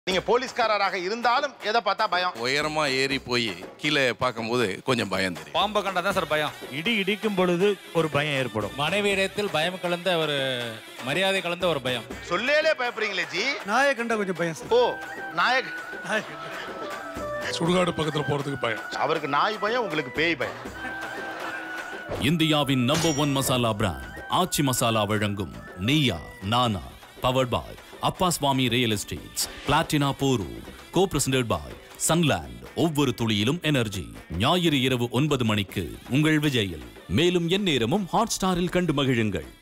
நீங்க போலீஸ்காரராக இருந்தாலும் எதை பார்த்தா பயம் உயரமா ஏறி போய் கீழே பார்க்கும்போது கொஞ்சம் பயம் தெரியும் பாம்பை கண்டா தான் சார் பயம் இடி இடிக்கும் பொழுது ஒரு பயம் ஏற்படும் மனைவி இடத்தில் பயம் கலந்த ஒரு மரியாதை கலந்த ஒரு பயம் சொல்லேலே பயப்படுறீங்களே ஜி நாயை கண்டா கொஞ்சம் பயம் சார் ஓ நாயக் நாயை கண்டா. சுடுகாடு பக்கத்துல போறதுக்கு பயம் அவருக்கு நாய் பயம் உங்களுக்கு பேய் பயம் இந்தியாவின் number one masala brand Aachi masala வழங்கும் Neeya Naana powered by Appa Swamy real estates பிளாட்டினா போரு கோ பிரசன்டட் பாய் சன்லேண்ட் ஒவ்வொரு துளியிலும் எனர்ஜி ஞாயிறு இரவு ஒன்பது மணிக்கு உங்கள் விஜயில் மேலும் எந்நேரமும் ஹாட் ஸ்டாரில் கண்டு மகிழுங்கள்